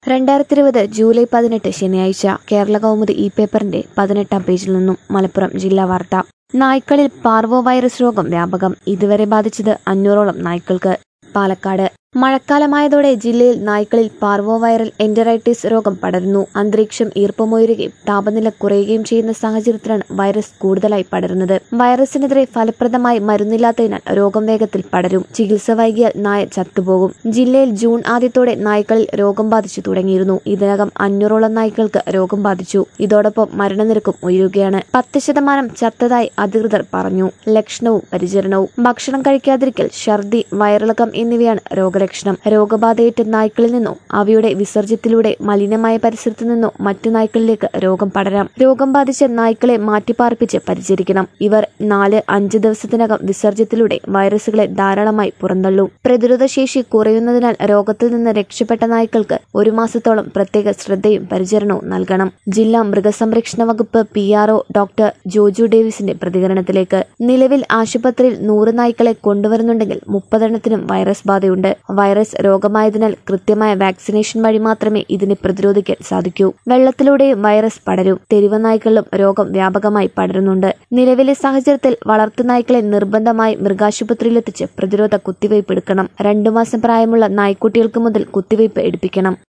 രണ്ടായിരത്തി ഇരുപത് ജൂലൈ പതിനെട്ട് ശനിയാഴ്ച കേരള കൗമുദി ഇ പേപ്പറിന്റെ പതിനെട്ടാം പേജിൽ നിന്നും മലപ്പുറം ജില്ലാ വാർത്ത നായ്ക്കളിൽ പാർവോ വൈറസ് രോഗം വ്യാപകം ഇതുവരെ ബാധിച്ചത് അഞ്ഞൂറോളം നായ്ക്കൾക്ക് പാലക്കാട് മഴക്കാലമായതോടെ ജില്ലയിൽ നായ്ക്കളിൽ പാർവോ വൈറൽ എന്ററൈറ്റിസ് രോഗം പടരുന്നു അന്തരീക്ഷം ഈർപ്പമുയരുകയും താപനില കുറയുകയും ചെയ്യുന്ന സാഹചര്യത്തിലാണ് വൈറസ് കൂടുതലായി പടരുന്നത് വൈറസിനെതിരെ ഫലപ്രദമായി മരുന്നില്ലാത്തതിനാൽ രോഗം വേഗത്തിൽ പടരും ചികിത്സ വൈകിയാൽ നായ ചത്തുപോകും ജില്ലയിൽ ജൂൺ ആദ്യത്തോടെ നായ്ക്കളിൽ രോഗം ബാധിച്ചു തുടങ്ങിയിരുന്നു ഇതിനകം അഞ്ഞൂറോളം നായ്ക്കൾക്ക് രോഗം ബാധിച്ചു ഇതോടൊപ്പം മരണനിരക്കും ഉയരുകയാണ് പത്ത് ശതമാനം ചത്തതായി അധികൃതർ പറഞ്ഞു ലക്ഷണവും പരിചരണവും ഭക്ഷണം കഴിക്കാതിരിക്കൽ ഛർദി വയറിളക്കം എന്നിവയാണ് രോഗലക്ഷണം രോഗബാധയേറ്റ നായ്ക്കളിൽ നിന്നോ അവയുടെ വിസർജ്യത്തിലൂടെ മലിനമായ പരിസരത്തു നിന്നോ മറ്റു നായ്ക്കളിലേക്ക് രോഗം പടരാം രോഗം ബാധിച്ച നായ്ക്കളെ മാറ്റിപ്പാർപ്പിച്ച് പരിചരിക്കണം ഇവർ നാല് അഞ്ച് ദിവസത്തിനകം വിസർജ്യത്തിലൂടെ വൈറസുകളെ ധാരാളമായി പുറന്തള്ളും പ്രതിരോധ ശേഷി കുറയുന്നതിനാൽ രോഗത്തിൽ നിന്ന് രക്ഷപ്പെട്ട നായ്ക്കൾക്ക് ഒരു മാസത്തോളം പ്രത്യേക ശ്രദ്ധയും പരിചരണവും നൽകണം ജില്ലാ മൃഗസംരക്ഷണ വകുപ്പ് പി ആർഒ ഡോക്ടർ ജോജു ഡേവിസിന്റെ പ്രതികരണത്തിലേക്ക് നിലവിൽ ആശുപത്രിയിൽ നൂറ് നായ്ക്കളെ കൊണ്ടുവരുന്നുണ്ടെങ്കിൽ മുപ്പതെണ്ണത്തിനും വൈറസ് ബാധയുണ്ട് വൈറസ് രോഗമായതിനാൽ കൃത്യമായ വാക്സിനേഷൻ വഴി മാത്രമേ ഇതിനെ പ്രതിരോധിക്കാൻ സാധിക്കൂ വെള്ളത്തിലൂടെയും വൈറസ് പടരും തെരുവ് നായ്ക്കളിലും രോഗം വ്യാപകമായി പടരുന്നുണ്ട് നിലവിലെ സാഹചര്യത്തിൽ വളർത്തുനായ്ക്കളെ നിർബന്ധമായി മൃഗാശുപത്രിയിലെത്തിച്ച് പ്രതിരോധ കുത്തിവയ്പ് എടുക്കണം രണ്ടു മാസം പ്രായമുള്ള നായ്ക്കുട്ടികൾക്ക് മുതൽ കുത്തിവയ്പ് എടുപ്പിക്കണം